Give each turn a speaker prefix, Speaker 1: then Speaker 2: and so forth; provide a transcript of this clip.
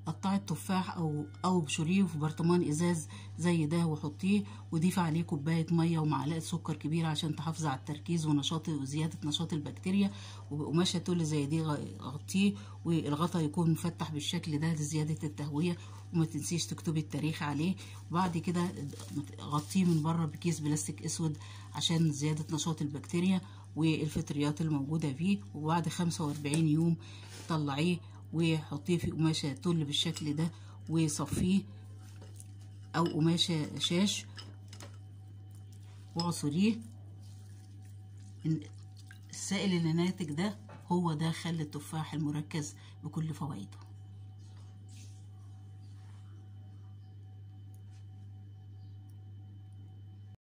Speaker 1: قطعي التفاح او او بشوريه في برطمان ازاز زي ده وحطيه وضيفي عليه كوبايه ميه ومعلقه سكر كبيره عشان تحافظي على التركيز ونشاط وزياده نشاط البكتيريا وبقماشه تول زي دي غطيه والغطا يكون مفتح بالشكل ده لزياده التهويه وما تنسيش تكتبي التاريخ عليه وبعد كده غطيه من بره بكيس بلاستيك اسود عشان زياده نشاط البكتيريا والفطريات الموجوده فيه وبعد 45 يوم طلعيه وحطيه في قماشه تل بالشكل ده وصفيه او قماشه شاش واعصريه السائل اللي ناتج ده هو ده خل التفاح المركز بكل فوائده